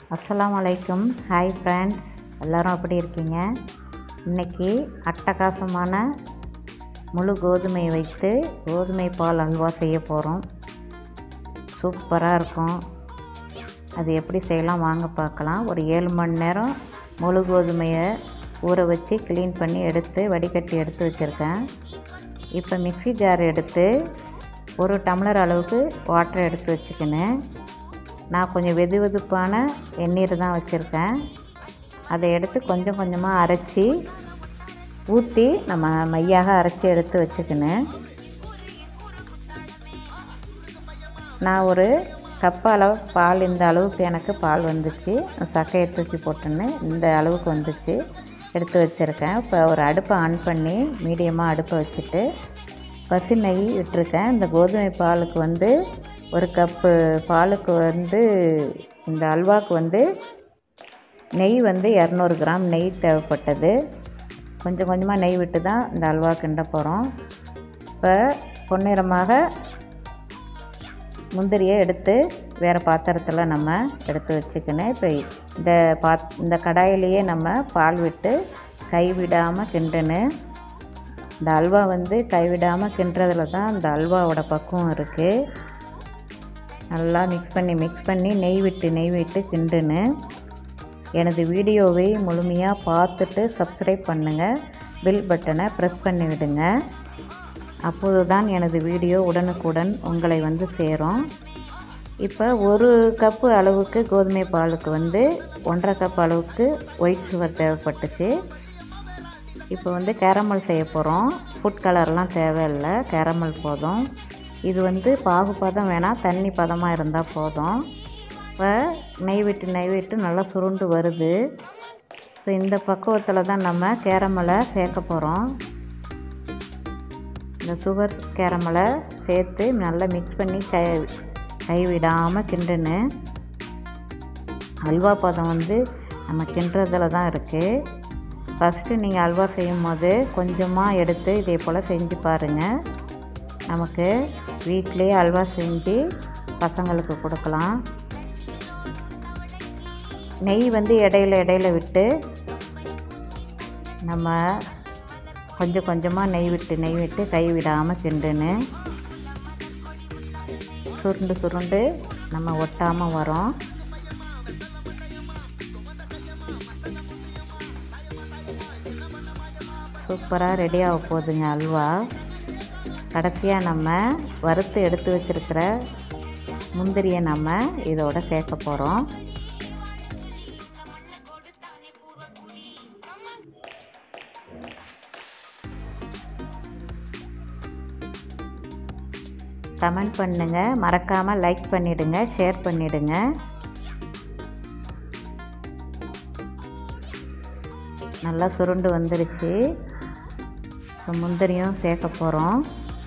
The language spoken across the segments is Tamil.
அஸ்ஸலாமு அலைக்கும் ஹாய் ஃப்ரெண்ட்ஸ் எல்லோரும் எப்படி இருக்கீங்க இன்றைக்கி அட்டகாசமான முழு கோதுமை வைத்து கோதுமை பால் அல்வா செய்ய போகிறோம் சூப்பராக இருக்கும் அது எப்படி செய்யலாம் வாங்க பார்க்கலாம் ஒரு ஏழு மணி நேரம் முழு கோதுமையை ஊற வச்சு க்ளீன் பண்ணி எடுத்து வடிகட்டி எடுத்து வச்சுருக்கேன் இப்போ மிக்ஸி ஜார் எடுத்து ஒரு டம்ளர் அளவுக்கு வாட்டர் எடுத்து வச்சுக்கினேன் நான் கொஞ்சம் வெது வெதுப்பான வெந்நீர் தான் வச்சுருக்கேன் அதை எடுத்து கொஞ்சம் கொஞ்சமாக அரைச்சி ஊற்றி நம்ம மையாக அரைச்சி எடுத்து வச்சுக்கினேன் நான் ஒரு கப் அளவு பால் இந்த அளவுக்கு எனக்கு பால் வந்துச்சு சக்கையை தூக்கி போட்டுன்னு இந்த அளவுக்கு வந்துச்சு எடுத்து வச்சுருக்கேன் இப்போ ஒரு அடுப்பை ஆன் பண்ணி மீடியமாக அடுப்பை வச்சுட்டு பசு நெய் விட்டுருக்கேன் இந்த கோதுமை பாலுக்கு வந்து ஒரு கப்பு பாலுக்கு வந்து இந்த அல்வாவுக்கு வந்து நெய் வந்து இரநூறு கிராம் நெய் தேவைப்பட்டது கொஞ்சம் கொஞ்சமாக நெய் விட்டு தான் இந்த அல்வா கிண்ட போகிறோம் இப்போ பொன்னிறமாக முந்திரியை எடுத்து வேறு பாத்திரத்தில் நம்ம எடுத்து வச்சுக்கணும் இப்போ இந்த பாத் இந்த கடாயிலேயே நம்ம பால் விட்டு கைவிடாமல் கிண்டணும் இந்த அல்வா வந்து கைவிடாமல் கிண்டுறதுல தான் இந்த அல்வாவோட பக்குவம் இருக்குது நல்லா மிக்ஸ் பண்ணி மிக்ஸ் பண்ணி நெய் விட்டு நெய் விட்டு கிண்டுன்னு எனது வீடியோவை முழுமையாக பார்த்துட்டு சப்ஸ்கிரைப் பண்ணுங்கள் பில் பட்டனை ப்ரெஸ் பண்ணி விடுங்க அப்போது தான் எனது வீடியோ உடனுக்குடன் உங்களை வந்து சேரும் இப்போ ஒரு கப்பு அளவுக்கு கோதுமை பாலுக்கு வந்து ஒன்றரை கப் அளவுக்கு ஒயிட் சுகர் தேவைப்பட்டுச்சு இப்போ வந்து கேரமல் செய்ய போகிறோம் ஃபுட் கலர்லாம் தேவையில்லை கேரமல் போதும் இது வந்து பாகு பதம் வேணால் தண்ணி பதமாக இருந்தால் போதும் இப்போ நெய் விட்டு நெய் விட்டு நல்லா சுருண்டு வருது ஸோ இந்த பக்குவத்தில் தான் நம்ம கேரமலை சேர்க்க போகிறோம் இந்த சுகர் கேரமலை சேர்த்து நல்லா மிக்ஸ் பண்ணி கை கைவிடாமல் கிண்டுன்னு அல்வா பதம் வந்து நம்ம கிண்டுறதுல தான் இருக்குது ஃபஸ்ட்டு நீங்கள் அல்வா செய்யும் போது கொஞ்சமாக எடுத்து இதே போல் செஞ்சு பாருங்கள் நமக்கு வீட்டிலே அல்வா செஞ்சு பசங்களுக்கு கொடுக்கலாம் நெய் வந்து இடையில இடையில விட்டு நம்ம கொஞ்சம் கொஞ்சமாக நெய் விட்டு நெய் விட்டு கை விடாமல் கிண்டுன்னு சுருண்டு சுருண்டு நம்ம ஒட்டாமல் வரோம் சூப்பராக ரெடி ஆக போகுதுங்க அல்வா கடைசியாக நம்ம வறுத்து எடுத்து வச்சுருக்கிற முந்திரியை நம்ம இதோட சேர்க்க போகிறோம் கமெண்ட் பண்ணுங்கள் மறக்காமல் லைக் பண்ணிவிடுங்க ஷேர் பண்ணிவிடுங்க நல்லா சுருண்டு வந்துருச்சு இப்போ முந்திரியும் சேர்க்க போகிறோம்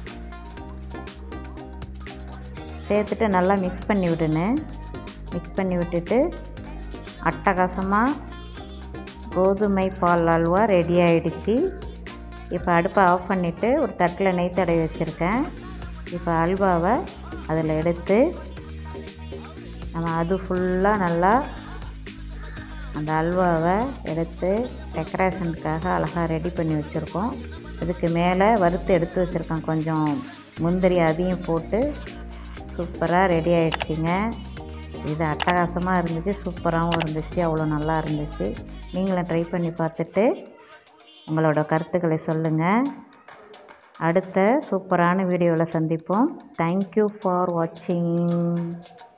சேர்த்துட்டு நல்லா மிக்ஸ் பண்ணி விடுன்னு மிக்ஸ் பண்ணி விட்டுட்டு அட்டகாசமாக கோதுமை பால் அல்வா ரெடி ஆகிடுச்சு இப்போ அடுப்பை ஆஃப் பண்ணிவிட்டு ஒரு தட்டில் நெய் தடவி வச்சுருக்கேன் இப்போ அல்வாவை அதில் எடுத்து நம்ம அது ஃபுல்லாக நல்லா அந்த அல்வாவை எடுத்து டெக்கரேஷனுக்காக அழகாக ரெடி பண்ணி வச்சுருக்கோம் இதுக்கு மேலே வறுத்து எடுத்து வச்சுருக்கோம் கொஞ்சம் முந்திரி அதையும் போட்டு சூப்பராக ரெடி ஆகிடுச்சிங்க இது அட்டகாசமாக இருந்துச்சு சூப்பராகவும் இருந்துச்சு அவ்வளோ நல்லா இருந்துச்சு நீங்களும் ட்ரை பண்ணி பார்த்துட்டு உங்களோட கருத்துக்களை சொல்லுங்கள் அடுத்த சூப்பரான வீடியோவில் சந்திப்போம் தேங்க்யூ ஃபார் வாட்சிங்